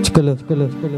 Çıkılı. Çıkılı. Çıkılı.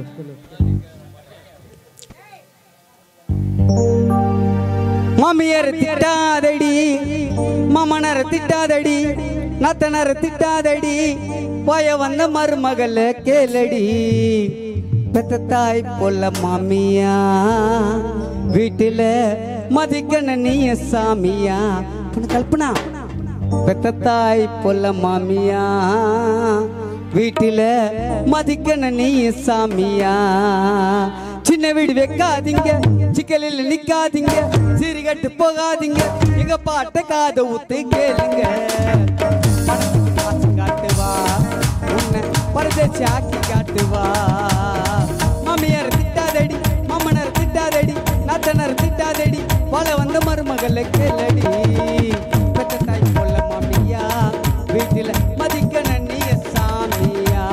மாமியார் திட்டாதடி மாமனார் திட்டாதடி நத்தனார் திட்டாதடி போய வந்த மருமகள கேளடி பெத்த தாய் போல மாமியா வீட்டுல மதிக்கண நீய சாமியா பொண்ணு கல்பனா பெத்த தாய் போல மாமியா வீட்டுல மதிக்கண நீய சாமியா சின்ன வீடு வைக்காதீங்க சிக்கலில் நிக்காதீங்க சிறுகட்டு போகாதீங்க எங்க பாட்ட காத ஊத்து கேளுங்க பணத்துக்கு பாசம் காட்டுவா உன்னை பரதேசி ஆக்கி காட்டுவா மாமியார் திட்டாதடி மாமனார் திட்டாதடி நாத்தனார் திட்டாதடி பல வந்த மருமகளை கேளடி பெத்த தாய் போல மாமியா வீட்டில மதிக்க நன்னிய சாமியா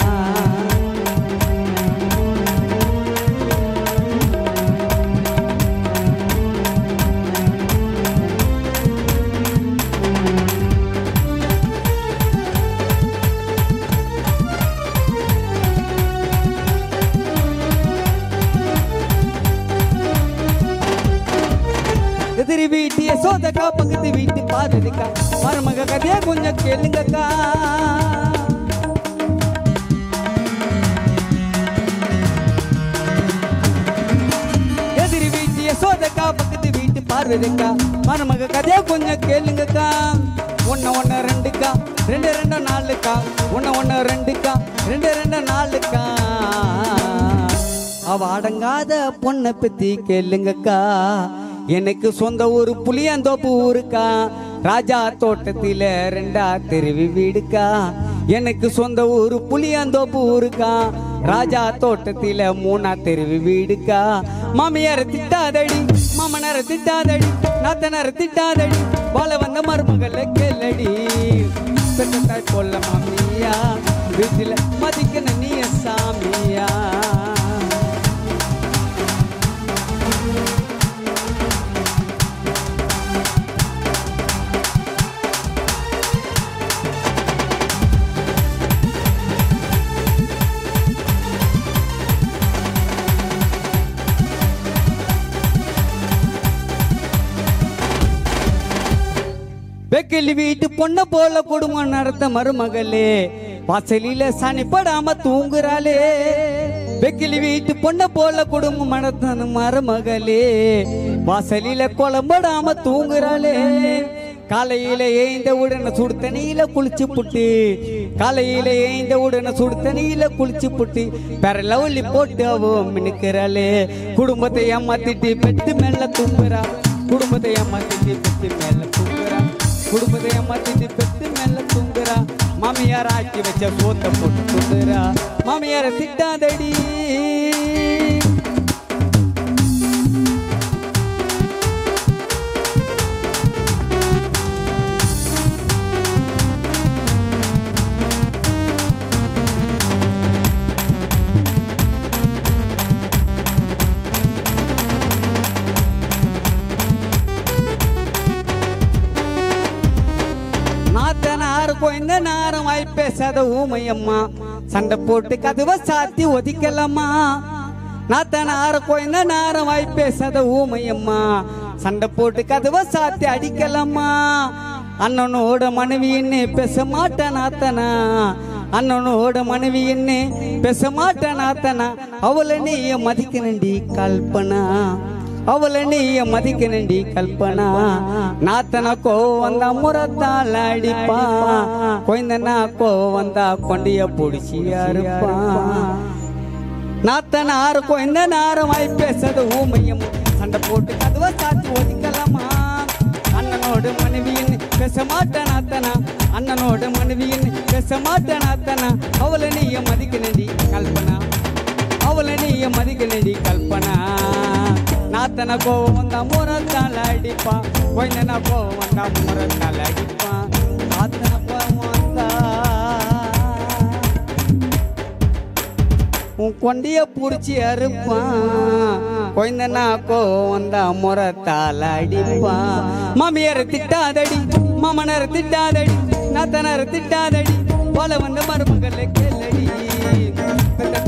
எதிரி வீட்டிய சோதக்கா பக்கத்து வீட்டு பாருதுக்கா மருமக கதையா கொஞ்சம் கேளுங்கக்கா எதிரி வீட்டிய சோதக்கா பக்கத்து வீட்டு பார்வதிக்கா மருமக கதையா கொஞ்சம் கேளுங்கக்கா ஒன்னு ஒன்னு ரெண்டுக்கா ரெண்டு ரெண்டு நாலுக்கா ஒன்னு ஒன்னு ரெண்டுக்கா ரெண்டு ரெண்டு நாலுக்கா அவ அடங்காத பொண்ணை பத்தி கேளுங்கக்கா எனக்கு சொந்த ஊரு புளியந்தோப்பு ஊருக்கா ராஜா தோட்டத்தில ரெண்டா தெருவி வீடுக்கா எனக்கு சொந்த ஊரு புளியந்தோப்பு ஊருக்கா ராஜா தோட்டத்தில மூணா தெருவி வீடுக்கா மாமியார திட்டாதடி மாமனார திட்டாதடி நாத்தனார திட்டாதடி வாழ வந்த மருமகளை கேளடி பெத்த தாய் போல மாமியா வீட்டுல மதிக்கணும் நீ சாமியா வெக்கிலி வீட்டு பொண்ண போல குடும்பம் நடத்த மருமகளே வாசலில சனி படாம தூங்குறாளே வெக்கிலி வீட்டு பொண்ண போல குடும்பம் நடத்த மருமகளே வாசலில குழம்படாம தூங்குறாளே காலையில ஏய்ந்த உடனே சுடு தண்ணியில குளிச்சு புட்டு காலையில ஏய்ந்த உடனே சுடு தண்ணியில குளிச்சு புட்டு பெற லவலி போட்டு அவ மினுக்கிறாளே குடும்பத்தை ஏமாத்திட்டு பெட்டு மேல தூங்குறா குடும்பத்தை ஏமாத்திட்டு பெட்டு மேல தூங்குறா குடும்பத்தை ஏமாத்திட்டு பெட்டு மேல தூங்குறா மாமியார் ஆக்கி வச்ச சோத்த போட்டு தூங்குறா மாமியார திட்டாதடி நாத்தனாருக்கும் இந்த நேரம் வாய் பேசாத ஊமையம்மா சண்டை போட்டு கதவை சாத்தி ஒதிக்கலாமா நாத்தனாருக்கும் இந்த நேரம் வாய் பேசாத ஊமையம்மா சண்டை போட்டு கதவை சாத்தி அடிக்கலாமா அண்ணனோட மனைவி என்ன பேச மாட்டேன் நாத்தனா அண்ணனோட மனைவி என்ன பேச மாட்டேன் நாத்தனா அவளை நீ மதிக்கணுண்டி கல்பனா அவளை நீ மதிக்கணுண்டி கல்பனா நாத்தனா கோ வந்தா முறத்தால் அடிப்பா கொய்ந்தனா கோ வந்தா கொண்டிய புடிச்சி அறுப்பான் நாத்தனாரு கொய்ந்த நேரம் வாய் பேசது ஊமையும் சண்டை போட்டு கதவை சாத்தி ஒதுக்கலாமா அண்ணனோடு மனைவியின் பேச மாட்டேன் நாத்தனா அண்ணனோட மனைவியின் பேச மாட்டேன் நாத்தனா அவளை நீ மதிக்கணுண்டி கல்பனா அவளை நீ மதிக்கணுண்டி கல்பனா நாத்தன கோவம் வந்தா முறத்தால் அடிப்பா கொஞ்சனா கோவம் வந்தா முறத்தால் அடிப்பா நாத்தன கோவம் வந்தா உன் கொண்டிய புடிச்சு அறுப்பான் கொய்ந்தனா கோவம் வந்தா முறத்தால் அடிப்பான் மாமியார திட்டாதடி மாமனார திட்டாதடி நாத்தனார திட்டாதடி போல வந்த மருமகளை கேளடி பெத்த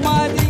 சமாதி